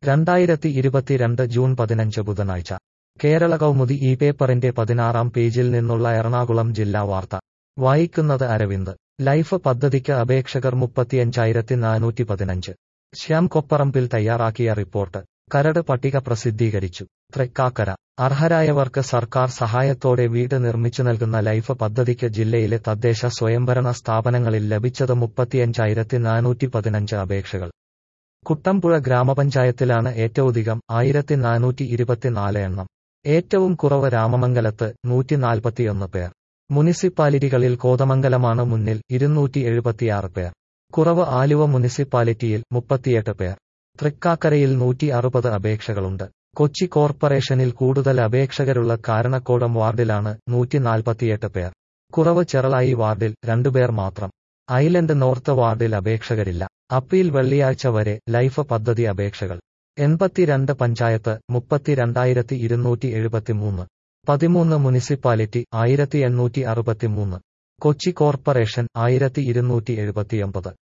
രണ്ടായിരത്തി ഇരുപത്തിരണ്ട് ജൂൺ പതിനഞ്ച് ബുധനാഴ്ച കേരള കൗമുദി ഈ പേപ്പറിന്റെ പതിനാറാം പേജിൽ നിന്നുള്ള എറണാകുളം ജില്ലാ വാർത്ത വായിക്കുന്നത് അരവിന്ദ് ലൈഫ് പദ്ധതിക്ക് അപേക്ഷകർ മുപ്പത്തിയഞ്ചായിരത്തി നാനൂറ്റി പതിനഞ്ച് ശ്യാം കൊപ്പറമ്പിൽ തയ്യാറാക്കിയ റിപ്പോർട്ട് കരട് പട്ടിക പ്രസിദ്ധീകരിച്ചു തൃക്കാക്കര അർഹരായവർക്ക് സർക്കാർ സഹായത്തോടെ വീട് നിർമ്മിച്ചു നൽകുന്ന ലൈഫ് പദ്ധതിക്ക് ജില്ലയിലെ തദ്ദേശ സ്വയംഭരണ സ്ഥാപനങ്ങളിൽ ലഭിച്ചത് മുപ്പത്തിയഞ്ചായിരത്തി നാനൂറ്റി പതിനഞ്ച് അപേക്ഷകൾ കുട്ടമ്പുഴ ഗ്രാമപഞ്ചായത്തിലാണ് ഏറ്റവുമധികം ആയിരത്തി നാനൂറ്റി ഇരുപത്തിനാല് എണ്ണം ഏറ്റവും കുറവ് രാമമംഗലത്ത് നൂറ്റി നാൽപ്പത്തിയൊന്ന് പേർ മുനിസിപ്പാലിറ്റികളിൽ കോതമംഗലമാണ് മുന്നിൽ ഇരുന്നൂറ്റി എഴുപത്തിയാറ് പേർ കുറവ് ആലുവ മുനിസിപ്പാലിറ്റിയിൽ മുപ്പത്തിയെട്ട് പേർ തൃക്കാക്കരയിൽ നൂറ്റി അറുപത് അപേക്ഷകളുണ്ട് കൊച്ചി കോർപ്പറേഷനിൽ കൂടുതൽ അപേക്ഷകരുള്ള കാരണക്കോടം വാർഡിലാണ് നൂറ്റി നാൽപ്പത്തിയെട്ട് പേർ കുറവ് ചെറളായി വാർഡിൽ രണ്ടുപേർ മാത്രം ഐലൻഡ് നോർത്ത് വാർഡിൽ അപേക്ഷകരില്ല അപ്പീൽ വെള്ളിയാഴ്ച വരെ ലൈഫ് പദ്ധതി അപേക്ഷകൾ എൺപത്തിരണ്ട് പഞ്ചായത്ത് മുപ്പത്തിരണ്ടായിരത്തി ഇരുന്നൂറ്റി എഴുപത്തിമൂന്ന് പതിമൂന്ന് മുനിസിപ്പാലിറ്റി ആയിരത്തി എണ്ണൂറ്റി അറുപത്തിമൂന്ന് കൊച്ചി കോർപ്പറേഷൻ ആയിരത്തി ഇരുന്നൂറ്റി എഴുപത്തിയൊമ്പത്